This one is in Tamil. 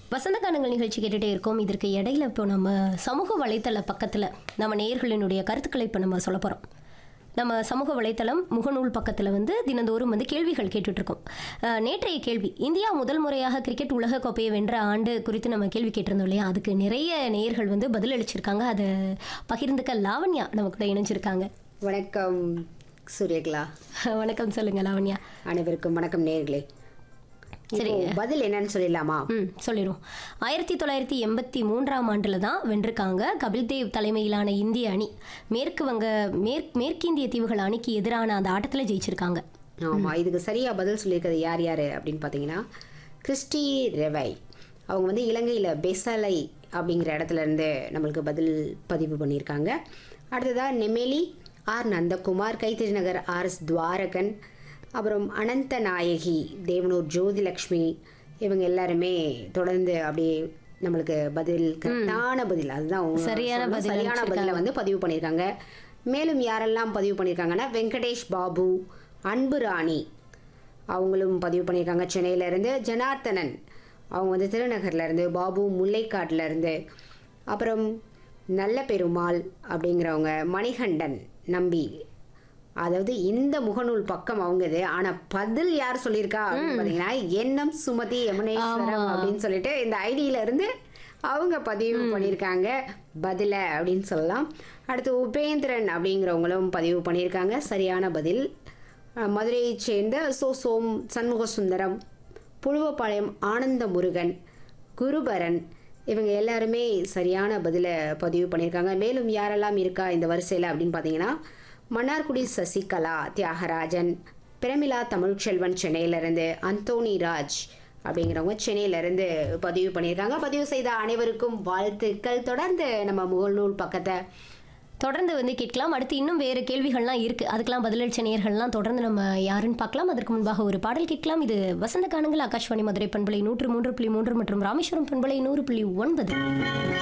வசந்த கானங்கள் நிகழ்ச்சி கேட்டுட்டே இருக்கோம் இதற்கு இடையில இப்போ நம்ம சமூக வலைத்தள பக்கத்தில் நம்ம நேயர்களினுடைய கருத்துக்களை இப்போ நம்ம சொல்ல போகிறோம் நம்ம சமூக வலைத்தளம் முகநூல் பக்கத்தில் வந்து தினந்தோறும் வந்து கேள்விகள் கேட்டுட்டு இருக்கோம் அஹ், நேற்றைய கேள்வி இந்தியா முதல் முறையாக கிரிக்கெட் உலக கோப்பையை வென்ற ஆண்டு குறித்து நம்ம கேள்வி கேட்டிருந்தோம் இல்லையா அதுக்கு நிறைய நேயர்கள் வந்து பதில் அளிச்சிருக்காங்க அதை பகிர்ந்துக்க லாவண்யா நம்ம கூட இணைஞ்சிருக்காங்க வணக்கம் சூரியகலா வணக்கம் சொல்லுங்க லாவண்யா அனைவருக்கும் வணக்கம் நேர்களே இப்போ பதில் என்னன்னு சொல்லிடலாமா ம் சொல்லிடும் ஆயிரத்தி தொள்ளாயிரத்தி எண்பத்தி மூன்றாம் ஆண்டில் தான் வென்றிருக்காங்க கபில் தேவ் தலைமையிலான இந்திய அணி மேற்கு வங்க மேற் மேற்கிந்திய தீவுகள் அணிக்கு எதிரான அந்த ஆட்டத்தில் ஜெயிச்சிருக்காங்க ஆமா இதுக்கு சரியா பதில் சொல்லியிருக்கிறது யார் யார் அப்படின்னு பார்த்தீங்கன்னா கிறிஸ்டி ரெவை அவங்க வந்து இலங்கையில் பெசலை அப்படிங்கிற இடத்துல இருந்து நம்மளுக்கு பதில் பதிவு பண்ணியிருக்காங்க அடுத்ததா நெமேலி ஆர் நந்தகுமார் கைத்தறி நகர் ஆர் எஸ் துவாரகன் அப்புறம் அனந்த நாயகி தேவனூர் ஜோதிலக்ஷ்மி இவங்க எல்லாருமே தொடர்ந்து அப்படியே நம்மளுக்கு பதில் கரெக்டான பதில் அதுதான் அவங்க சரியான சொன்ன பதில் சரியான பதிலை வந்து பதிவு பண்ணியிருக்காங்க மேலும் யாரெல்லாம் பதிவு பண்ணியிருக்காங்கன்னா வெங்கடேஷ் பாபு அன்பு ராணி அவங்களும் பதிவு பண்ணியிருக்காங்க சென்னையில இருந்து ஜனார்த்தனன் அவங்க வந்து திருநகர்ல இருந்து பாபு முல்லைக்காட்டுல இருந்து அப்புறம் நல்ல பெருமாள் அப்படிங்கிறவங்க மணிகண்டன் நம்பி அதாவது இந்த முகநூல் பக்கம் அவங்கது ஆனா பதில் யார் சொல்லியிருக்கா அப்படின்னு பார்த்தீங்கன்னா எண்ணம் சுமதி யமுனேஸ்வரம் அப்படின்னு சொல்லிட்டு இந்த ஐடியில இருந்து அவங்க பதிவு பண்ணியிருக்காங்க பதில அப்படின்னு சொல்லலாம் அடுத்து உபேந்திரன் அப்படிங்கிறவங்களும் பதிவு பண்ணியிருக்காங்க சரியான பதில் அஹ், மதுரையைச் சேர்ந்த சோ சோம் சண்முக சுந்தரம் புழுவப்பாளையம் ஆனந்த முருகன் குருபரன் இவங்க எல்லாருமே சரியான பதிலை பதிவு பண்ணியிருக்காங்க மேலும் யாரெல்லாம் இருக்கா இந்த வரிசையில் அப்படின்னு பார்த்தீங்கன்னா மன்னார்குடி சசிகலா தியாகராஜன் பிரமிளா தமிழ்ச்செல்வன் சென்னையிலிருந்து அந்தோனி ராஜ் அப்படிங்கிறவங்க சென்னையிலேருந்து பதிவு பண்ணியிருக்காங்க பதிவு செய்த அனைவருக்கும் வாழ்த்துக்கள் தொடர்ந்து நம்ம முகநூல் பக்கத்தை தொடர்ந்து வந்து கேட்கலாம் அடுத்து இன்னும் வேறு கேள்விகள்லாம் இருக்குது அதுக்கெல்லாம் பதிலளிச்ச நேயர்கள்லாம் தொடர்ந்து நம்ம யாருன்னு பார்க்கலாம் அதற்கு முன்பாக ஒரு பாடல் கேட்கலாம் இது வசந்த கானங்கள் ஆகாஷ்வாணி மதுரை பண்பலை நூற்று மூன்று புள்ளி மூன்று மற்றும் ராமேஸ்வரம் பண்பலை நூறு புள்ளி ஒன்பது